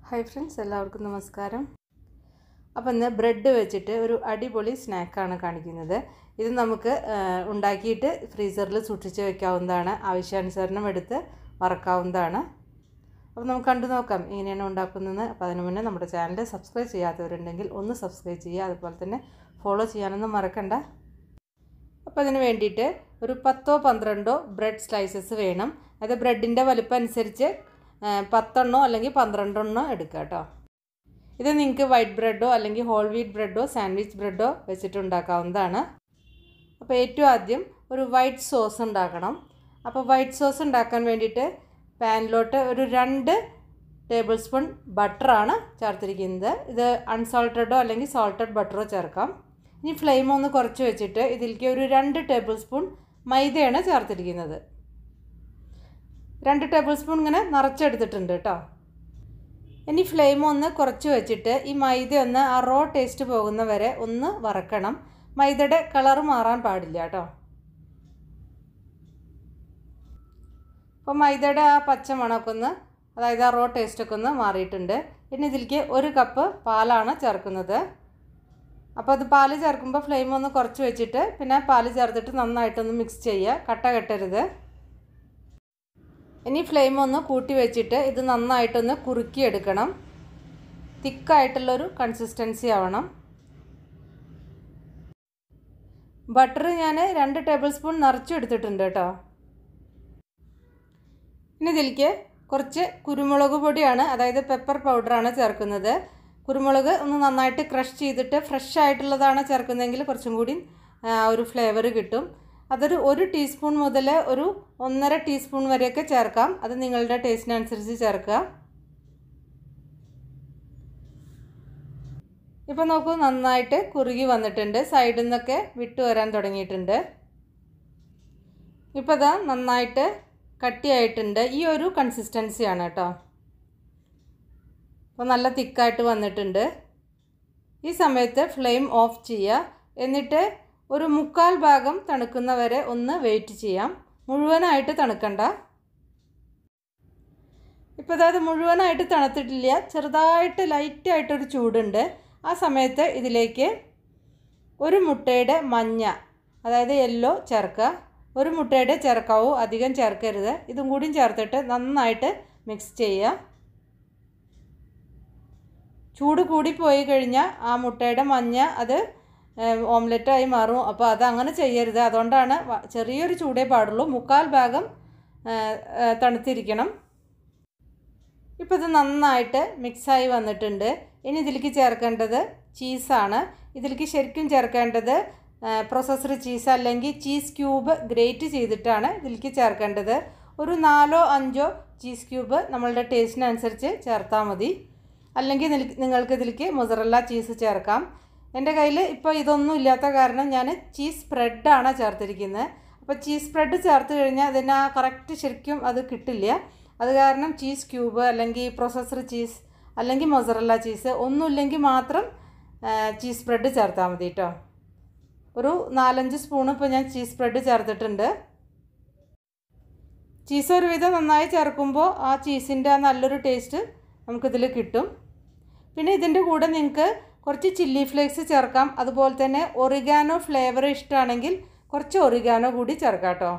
hi friends എല്ലാവർക്കും നമസ്കാരം അപ്പോൾ ഇന്ന് ബ്രെഡ് വെച്ചിട്ട് ഒരു അടിപൊളി സ്നാക്കാണ് കാണിക്കുന്നത് ഇത് നമുക്ക് ആ, ഉണ്ടാക്കിയിട്ട് ഫ്രീസറിൽ സൂക്ഷിച്ച് വെക്കാവുന്നതാണ് ആവശ്യാനുസരണം എടുത്ത് വറക്കാവുന്നതാണ് അപ്പോൾ നമുക്ക് കണ്ടു നോക്കാം എങ്ങനെയാണ് ഉണ്ടാക്കുന്നതെന്ന് അപ്പോൾ അതിന് മുന്നേ നമ്മുടെ ചാനൽ സബ്സ്ക്രൈബ് ചെയ്യാത്തവരുണ്ടെങ്കിൽ ഒന്ന് സബ്സ്ക്രൈബ് ചെയ്യുക അതുപോലെ തന്നെ ഫോളോ ചെയ്യാനൊന്നും മറക്കണ്ട അപ്പോൾ അതിന് വേണ്ടിയിട്ട് ഒരു പത്തോ പന്ത്രണ്ടോ ബ്രെഡ് സ്ലൈസസ് വേണം അത് ബ്രെഡിൻ്റെ വലുപ്പം അനുസരിച്ച് ആ, പത്തെണ്ണോ അല്ലെങ്കിൽ പന്ത്രണ്ടെണ്ണോ എടുക്കുക കേട്ടോ ഇത് നിങ്ങൾക്ക് വൈറ്റ് ബ്രെഡോ അല്ലെങ്കിൽ ഹോൾ വീറ്റ് ബ്രെഡോ സാൻഡ്വിച്ച് ബ്രെഡോ വെച്ചിട്ട് ഉണ്ടാക്കാവുന്നതാണ് അപ്പോൾ ഏറ്റവും ആദ്യം ഒരു വൈറ്റ് സോസ് ഉണ്ടാക്കണം അപ്പോൾ വൈറ്റ് സോസ് ഉണ്ടാക്കാൻ വേണ്ടിയിട്ട് പാനിലോട്ട് ഒരു രണ്ട് ടേബിൾ സ്പൂൺ ബട്ടറാണ് ചേർത്തിരിക്കുന്നത് ഇത് അൺസോൾട്ടഡോ അല്ലെങ്കിൽ സോൾട്ടഡ് ബട്ടറോ ചേർക്കാം ഇനി ഫ്ലെയിം ഒന്ന് കുറച്ച് വെച്ചിട്ട് ഇതിലേക്ക് ഒരു രണ്ട് ടേബിൾ സ്പൂൺ മൈദയാണ് ചേർത്തിരിക്കുന്നത് രണ്ട് ടേബിൾ സ്പൂൺ ഇങ്ങനെ നിറച്ചെടുത്തിട്ടുണ്ട് കേട്ടോ ഇനി ഫ്ലെയിം ഒന്ന് കുറച്ച് വെച്ചിട്ട് ഈ മൈദ ഒന്ന് ആ റോ ടേസ്റ്റ് പോകുന്ന വരെ ഒന്ന് വറക്കണം മൈദയുടെ കളർ മാറാൻ പാടില്ല കേട്ടോ അപ്പോൾ മൈദയുടെ ആ പച്ച മണമൊക്കെ ഒന്ന് അതായത് ആ റോ ടേസ്റ്റൊക്കെ ഒന്ന് മാറിയിട്ടുണ്ട് ഇനി ഇതിലേക്ക് ഒരു കപ്പ് പാലാണ് ചേർക്കുന്നത് അപ്പോൾ അത് പാല് ചേർക്കുമ്പോൾ ഫ്ലെയിം ഒന്ന് കുറച്ച് വെച്ചിട്ട് പിന്നെ പാല് ചേർത്തിട്ട് നന്നായിട്ടൊന്ന് മിക്സ് ചെയ്യുക കട്ട കെട്ടരുത് ഇനി ഫ്ലെയിം ഒന്ന് കൂട്ടി വെച്ചിട്ട് ഇത് നന്നായിട്ടൊന്ന് കുറുക്കിയെടുക്കണം തിക്കായിട്ടുള്ളൊരു കൺസിസ്റ്റൻസി ആവണം ബട്ടർ ഞാൻ രണ്ട് ടേബിൾ സ്പൂൺ നിറച്ചെടുത്തിട്ടുണ്ട് കേട്ടോ ഇനി ഇതിലേക്ക് കുറച്ച് കുരുമുളക് പൊടിയാണ് അതായത് പെപ്പർ പൗഡറാണ് ചേർക്കുന്നത് കുരുമുളക് ഒന്ന് നന്നായിട്ട് ക്രഷ് ചെയ്തിട്ട് ഫ്രഷ് ആയിട്ടുള്ളതാണ് ചേർക്കുന്നതെങ്കിൽ കുറച്ചും കൂടി ആ, ഒരു ഫ്ലേവർ കിട്ടും അതൊരു ഒരു ടീസ്പൂൺ മുതൽ ഒരു ഒന്നര ടീസ്പൂൺ വരെയൊക്കെ ചേർക്കാം അത് നിങ്ങളുടെ ടേസ്റ്റിനനുസരിച്ച് ചേർക്കുക ഇപ്പോൾ നോക്കൂ നന്നായിട്ട് കുറുകി വന്നിട്ടുണ്ട് സൈഡിൽ നിന്നൊക്കെ വിട്ടു വരാൻ തുടങ്ങിയിട്ടുണ്ട് ഇപ്പോൾ ഇതാ നന്നായിട്ട് കട്ടിയായിട്ടുണ്ട് ഈ ഒരു കൺസിസ്റ്റൻസിയാണ് കേട്ടോ അപ്പോൾ നല്ല തിക്കായിട്ട് വന്നിട്ടുണ്ട് ഈ സമയത്ത് ഫ്ലെയിം ഓഫ് ചെയ്യുക എന്നിട്ട് ഒരു മുക്കാൽ ഭാഗം തണുക്കുന്ന വരെ ഒന്ന് വെയിറ്റ് ചെയ്യാം മുഴുവനായിട്ട് തണുക്കണ്ട ഇപ്പോൾ അതായത് മുഴുവനായിട്ട് തണുത്തിട്ടില്ല ചെറുതായിട്ട് ലൈറ്റായിട്ടൊരു ചൂടുണ്ട് ആ സമയത്ത് ഇതിലേക്ക് ഒരു മുട്ടയുടെ മഞ്ഞ അതായത് യെല്ലോ ചേർക്കുക ഒരു മുട്ടയുടെ ചേർക്കാവൂ അധികം ചേർക്കരുത് ഇതും കൂടിയും ചേർത്തിട്ട് നന്നായിട്ട് മിക്സ് ചെയ്യുക ചൂട് കൂടി പോയി കഴിഞ്ഞാൽ ആ മുട്ടയുടെ മഞ്ഞ അത് ഓംലെറ്റായി മാറും അപ്പോൾ അത് അങ്ങനെ ചെയ്യരുത് അതുകൊണ്ടാണ് വ- ചെറിയൊരു ചൂടേ പാടുള്ളൂ മുക്കാൽ ഭാഗം ആ, ആ, തണുത്തിരിക്കണം ഇപ്പോൾ ഇത് നന്നായിട്ട് മിക്സായി വന്നിട്ടുണ്ട് ഇനി ഇതിലേക്ക് ചേർക്കേണ്ടത് ചീസാണ് ഇതിലേക്ക് ശരിക്കും ചേർക്കേണ്ടത് പ്രൊസസ്സർ ചീസ് അല്ലെങ്കിൽ ചീസ് ക്യൂബ് ഗ്രേറ്റ് ചെയ്തിട്ടാണ് ഇതിലേക്ക് ചേർക്കേണ്ടത് ഒരു നാലോ അഞ്ചോ ചീസ് ക്യൂബ് നമ്മളുടെ ടേസ്റ്റിനനുസരിച്ച് ചേർത്താൽ മതി അല്ലെങ്കിൽ നിൽ- നിങ്ങൾക്ക് ഇതിലേക്ക് മൊസറല്ല ചീസ് ചേർക്കാം എൻ്റെ കയ്യിൽ ഇപ്പോൾ ഇതൊന്നും ഇല്ലാത്ത കാരണം ഞാൻ ചീസ് സ്പ്രെഡാണ് ചേർത്തിരിക്കുന്നത് അപ്പോൾ ചീസ് സ്പ്രെഡ് ചേർത്ത് കഴിഞ്ഞാൽ അതിന് ആ കറക്റ്റ് ശരിക്കും അത് കിട്ടില്ല അത് കാരണം ചീസ് ക്യൂബ് അല്ലെങ്കിൽ പ്രൊസസ്സർ ചീസ് അല്ലെങ്കിൽ മൊസറല്ല ചീസ് ഒന്നുമില്ലെങ്കിൽ മാത്രം ചീസ് സ്പ്രെഡ് ചേർത്താൽ മതി കേട്ടോ ഒരു നാലഞ്ച് സ്പൂൺ ഇപ്പോൾ ഞാൻ ചീസ് സ്പ്രെഡ് ചേർത്തിട്ടുണ്ട് ചീസ് ഒരുവിധം നന്നായി ചേർക്കുമ്പോൾ ആ ചീസിൻ്റെ ആ നല്ലൊരു ടേസ്റ്റ് നമുക്കിതിൽ കിട്ടും പിന്നെ ഇതിൻ്റെ കൂടെ നിങ്ങൾക്ക് കുറച്ച് ചില്ലി ഫ്ലേക്സ് ചേർക്കാം അതുപോലെ തന്നെ ഒറിഗാനോ ഫ്ലേവർ ഇഷ്ടമാണെങ്കിൽ കുറച്ച് ഒറിഗാനോ കൂടി ചേർക്കാം കേട്ടോ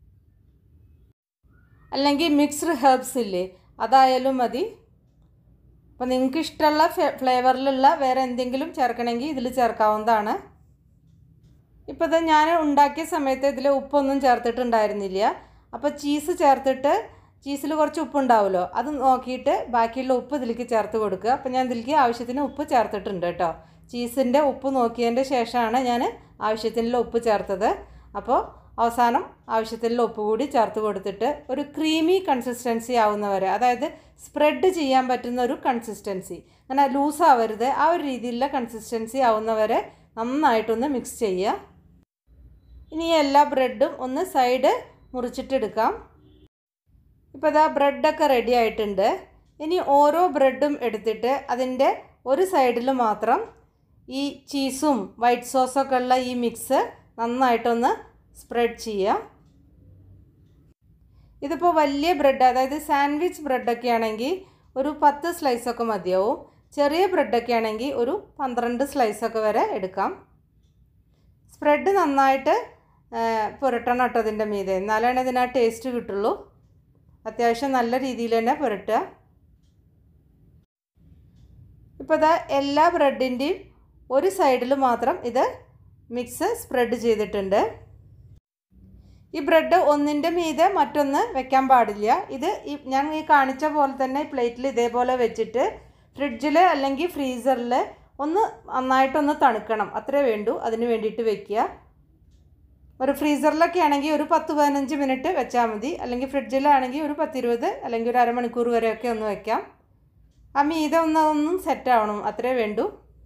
അല്ലെങ്കിൽ മിക്സ്ഡ് ഹെർബ്സ് ഇല്ലേ അതായാലും മതി അപ്പോൾ നിങ്ങൾക്ക് ഇഷ്ടമുള്ള ഫ്ലേവറിലുള്ള വേറെ എന്തെങ്കിലും ചേർക്കണമെങ്കിൽ ഇതിൽ ചേർക്കാവുന്നതാണ് ഇപ്പോൾ ഇത് ഞാൻ ഉണ്ടാക്കിയ സമയത്ത് ഇതിൽ ഉപ്പൊന്നും ചേർത്തിട്ടുണ്ടായിരുന്നില്ല അപ്പോൾ ചീസ് ചേർത്തിട്ട് ചീസിൽ കുറച്ച് ഉപ്പുണ്ടാവുമല്ലോ അത് നോക്കിയിട്ട് ബാക്കിയുള്ള ഉപ്പ് ഇതിലേക്ക് ചേർത്ത് കൊടുക്കുക അപ്പോൾ ഞാൻ ഇതിലേക്ക് ആവശ്യത്തിന് ഉപ്പ് ചേർത്തിട്ടുണ്ട് കേട്ടോ ചീസിൻ്റെ ഉപ്പ് നോക്കിയതിൻ്റെ ശേഷമാണ് ഞാൻ ആവശ്യത്തിനുള്ള ഉപ്പ് ചേർത്തത് അപ്പോൾ അവസാനം ആവശ്യത്തിനുള്ള ഉപ്പ് കൂടി ചേർത്ത് കൊടുത്തിട്ട് ഒരു ക്രീമി കൺസിസ്റ്റൻസി ആവുന്നവരെ അതായത് സ്പ്രെഡ് ചെയ്യാൻ പറ്റുന്ന ഒരു കൺസിസ്റ്റൻസി അങ്ങനെ ലൂസ് ആവരുത് ആ ഒരു രീതിയിലുള്ള കൺസിസ്റ്റൻസി ആവുന്നവരെ നന്നായിട്ടൊന്ന് മിക്സ് ചെയ്യുക ഇനി ഈ എല്ലാ ബ്രെഡും ഒന്ന് സൈഡ് മുറിച്ചിട്ടെടുക്കാം ഇപ്പോൾ ഇതാ ബ്രെഡൊക്കെ റെഡി ആയിട്ടുണ്ട് ഇനി ഓരോ ബ്രെഡും എടുത്തിട്ട് അതിൻ്റെ ഒരു സൈഡിൽ മാത്രം ഈ ചീസും വൈറ്റ് സോസൊക്കെ ഉള്ള ഈ മിക്സ് നന്നായിട്ടൊന്ന് സ്പ്രെഡ് ചെയ്യുക ഇതിപ്പോൾ വലിയ ബ്രെഡ് അതായത് സാൻഡ്വിച്ച് ബ്രെഡൊക്കെ ആണെങ്കിൽ ഒരു പത്ത് സ്ലൈസൊക്കെ മതിയാവും ചെറിയ ബ്രെഡൊക്കെ ആണെങ്കിൽ ഒരു പന്ത്രണ്ട് സ്ലൈസൊക്കെ വരെ എടുക്കാം സ്പ്രെഡ് നന്നായിട്ട് പുരട്ടണം കേട്ടോ അതിൻ്റെ മീതെ എന്നാലാണ് ഇതിന് ആ ടേസ്റ്റ് കിട്ടുള്ളൂ അത്യാവശ്യം നല്ല രീതിയിൽ തന്നെ പുരട്ടുക ഇപ്പോൾ ഇതാ എല്ലാ ബ്രെഡിൻ്റെയും ഒരു സൈഡിൽ മാത്രം ഇത് മിക്സ് സ്പ്രെഡ് ചെയ്തിട്ടുണ്ട് ഈ ബ്രെഡ് ഒന്നിൻ്റെ മീതെ മറ്റൊന്ന് വെക്കാൻ പാടില്ല ഇത് ഈ ഞാൻ ഈ കാണിച്ച പോലെ തന്നെ പ്ലേറ്റിൽ ഇതേപോലെ വെച്ചിട്ട് ഫ്രിഡ്ജിൽ അല്ലെങ്കിൽ ഫ്രീസറിൽ ഒന്ന് നന്നായിട്ടൊന്ന് തണുക്കണം അത്രേ വേണ്ടൂ അതിന് വേണ്ടിയിട്ട് വെക്കുക ഒരു ഫ്രീസറിലൊക്കെ ആണെങ്കിൽ ഒരു പത്ത് പതിനഞ്ച് മിനിറ്റ് വെച്ചാൽ മതി അല്ലെങ്കിൽ ഫ്രിഡ്ജിലാണെങ്കിൽ ഒരു പത്തിരുപത് അല്ലെങ്കിൽ ഒരു അരമണിക്കൂർ വരെയൊക്കെ ഒന്ന് വെക്കാം ആ മീത ഒന്ന് ഒന്നും സെറ്റ് ആവണം അത്രേ വേണ്ടൂ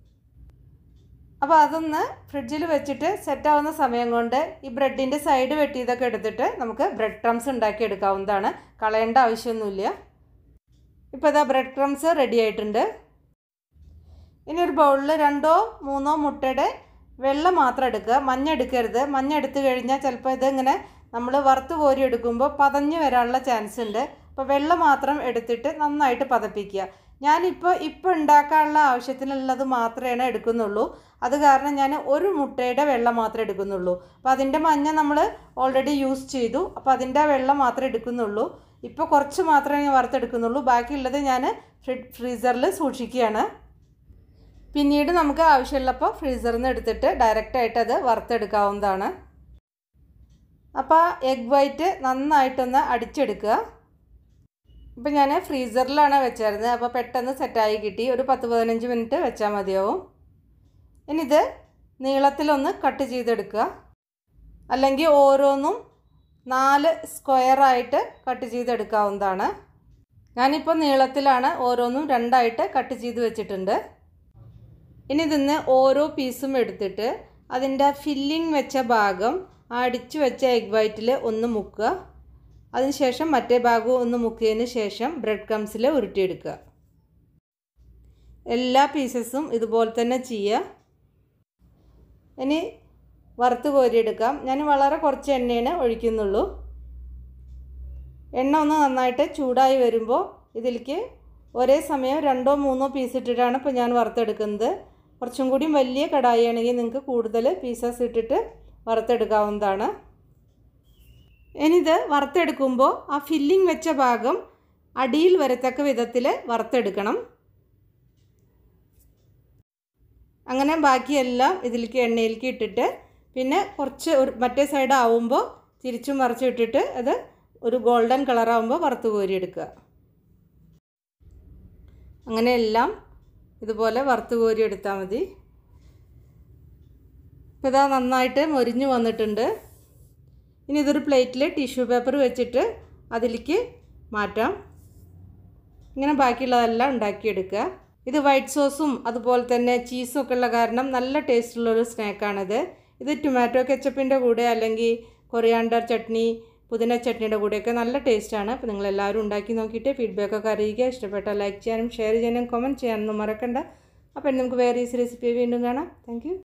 അപ്പോൾ അതൊന്ന് ഫ്രിഡ്ജിൽ വെച്ചിട്ട് സെറ്റ് ആവുന്ന സമയം കൊണ്ട് ഈ ബ്രെഡിൻ്റെ സൈഡ് വെട്ടിയതൊക്കെ എടുത്തിട്ട് നമുക്ക് ബ്രെഡ് ക്രംസ് ഉണ്ടാക്കി എടുക്കാവുന്നതാണ് കളയേണ്ട ആവശ്യമൊന്നുമില്ല ഇപ്പോൾ ഇതാ ബ്രെഡ് ക്രംസ് റെഡി ആയിട്ടുണ്ട് ഇനി ഒരു ബൗളിൽ രണ്ടോ മൂന്നോ മുട്ടയുടെ വെള്ള മാത്രം എടുക്കുക മഞ്ഞ എടുക്കരുത് മഞ്ഞ എടുത്തു കഴിഞ്ഞാൽ ചിലപ്പോൾ ഇതിങ്ങനെ നമ്മൾ വറുത്ത് കോരി എടുക്കുമ്പോൾ പതഞ്ഞ് വരാനുള്ള ചാൻസ് ഉണ്ട് അപ്പോൾ വെള്ള മാത്രം എടുത്തിട്ട് നന്നായിട്ട് പതപ്പിക്കുക ഞാനിപ്പോൾ ഇപ്പോൾ ഉണ്ടാക്കാനുള്ള ആവശ്യത്തിനുള്ളത് മാത്രമേ എടുക്കുന്നുള്ളൂ അത് കാരണം ഞാൻ ഒരു മുട്ടയുടെ വെള്ളം മാത്രമേ എടുക്കുന്നുള്ളൂ അപ്പോൾ അതിൻ്റെ മഞ്ഞ നമ്മൾ ഓൾറെഡി യൂസ് ചെയ്തു അപ്പോൾ അതിൻ്റെ വെള്ളം മാത്രമേ എടുക്കുന്നുള്ളൂ ഇപ്പോൾ കുറച്ച് മാത്രമേ ഞാൻ വറുത്തെടുക്കുന്നുള്ളൂ ബാക്കിയുള്ളത് ഞാൻ ഫ്രി ഫ്രീസറിൽ സൂക്ഷിക്കുകയാണ് പിന്നീട് നമുക്ക് ആവശ്യമുള്ളപ്പോൾ ഫ്രീസറിൽ നിന്ന് എടുത്തിട്ട് ഡയറക്റ്റായിട്ട് അത് വറുത്തെടുക്കാവുന്നതാണ് അപ്പോൾ എഗ് വൈറ്റ് നന്നായിട്ടൊന്ന് അടിച്ചെടുക്കുക ഇപ്പം ഞാൻ ഫ്രീസറിലാണ് വെച്ചായിരുന്നത് അപ്പോൾ പെട്ടെന്ന് സെറ്റായി കിട്ടി ഒരു പത്ത് പതിനഞ്ച് മിനിറ്റ് വെച്ചാൽ മതിയാവും ഇനി ഇത് നീളത്തിലൊന്ന് കട്ട് ചെയ്തെടുക്കുക അല്ലെങ്കിൽ ഓരോന്നും നാല് സ്ക്വയറായിട്ട് കട്ട് ചെയ്തെടുക്കാവുന്നതാണ് ഞാനിപ്പോൾ നീളത്തിലാണ് ഓരോന്നും രണ്ടായിട്ട് കട്ട് ചെയ്ത് വെച്ചിട്ടുണ്ട് ഇനി ഇതിന്ന് ഓരോ പീസും എടുത്തിട്ട് അതിൻ്റെ ഫില്ലിംഗ് വെച്ച ഭാഗം അടിച്ചു വെച്ച എഗ് വൈറ്റിൽ ഒന്ന് മുക്കുക അതിനുശേഷം മറ്റേ ഭാഗവും ഒന്ന് മുക്കിയതിന് ശേഷം ബ്രെഡ് ക്രംസിൽ ഉരുട്ടിയെടുക്കുക എല്ലാ പീസസും ഇതുപോലെ തന്നെ ചെയ്യുക ഇനി വറുത്ത് കോരിയെടുക്കാം ഞാൻ വളരെ കുറച്ച് എണ്ണയാണ് ഒഴിക്കുന്നുള്ളൂ എണ്ണ ഒന്ന് നന്നായിട്ട് ചൂടായി വരുമ്പോൾ ഇതിലേക്ക് ഒരേ സമയം രണ്ടോ മൂന്നോ പീസ് ഇട്ടിട്ടാണ് ഇപ്പോൾ ഞാൻ വറുത്തെടുക്കുന്നത് കുറച്ചും കൂടി വലിയ കടായി ആണെങ്കിൽ നിങ്ങൾക്ക് കൂടുതൽ പീസസ് ഇട്ടിട്ട് വറുത്തെടുക്കാവുന്നതാണ് ഇനി ഇത് വറുത്തെടുക്കുമ്പോൾ ആ ഫില്ലിംഗ് വെച്ച ഭാഗം അടിയിൽ വരത്തക്ക വിധത്തിൽ വറുത്തെടുക്കണം അങ്ങനെ ബാക്കിയെല്ലാം ഇതിലേക്ക് എണ്ണയിലേക്ക് ഇട്ടിട്ട് പിന്നെ കുറച്ച് ഒരു മറ്റേ സൈഡ് ആവുമ്പോൾ തിരിച്ചും മറിച്ചും ഇട്ടിട്ട് അത് ഒരു ഗോൾഡൻ കളറാകുമ്പോൾ വറുത്ത് കോരിയെടുക്കുക അങ്ങനെ എല്ലാം ഇതുപോലെ വറുത്ത് കോരി എടുത്താൽ മതി ഇപ്പോൾ ഇതാ നന്നായിട്ട് മൊരിഞ്ഞു വന്നിട്ടുണ്ട് ഇനി ഇതൊരു പ്ലേറ്റിൽ ടിഷ്യൂ പേപ്പർ വെച്ചിട്ട് അതിലേക്ക് മാറ്റാം ഇങ്ങനെ ബാക്കിയുള്ളതെല്ലാം ഉണ്ടാക്കിയെടുക്കുക ഇത് വൈറ്റ് സോസും അതുപോലെ തന്നെ ചീസും ഒക്കെ ഉള്ള കാരണം നല്ല ടേസ്റ്റുള്ളൊരു സ്നാക്കാണിത് ഇത് ടൊമാറ്റോ കെച്ചപ്പിൻ്റെ കൂടെ അല്ലെങ്കിൽ കൊറിയാണ്ടർ ചട്നി പുതിന ചട്നിയുടെ കൂടെയൊക്കെ നല്ല ടേസ്റ്റാണ് അപ്പോൾ നിങ്ങളെല്ലാവരും ഉണ്ടാക്കി നോക്കിയിട്ട് ഫീഡ്ബാക്കൊക്കെ അറിയിക്കുക ഇഷ്ടപ്പെട്ടാൽ ലൈക്ക് ചെയ്യാനും ഷെയർ ചെയ്യാനും കമൻറ്റ് ചെയ്യാനൊന്നും മറക്കണ്ട അപ്പോൾ നമുക്ക് വേറെ ഈസി റെസിപ്പി വീണ്ടും കാണാം താങ്ക്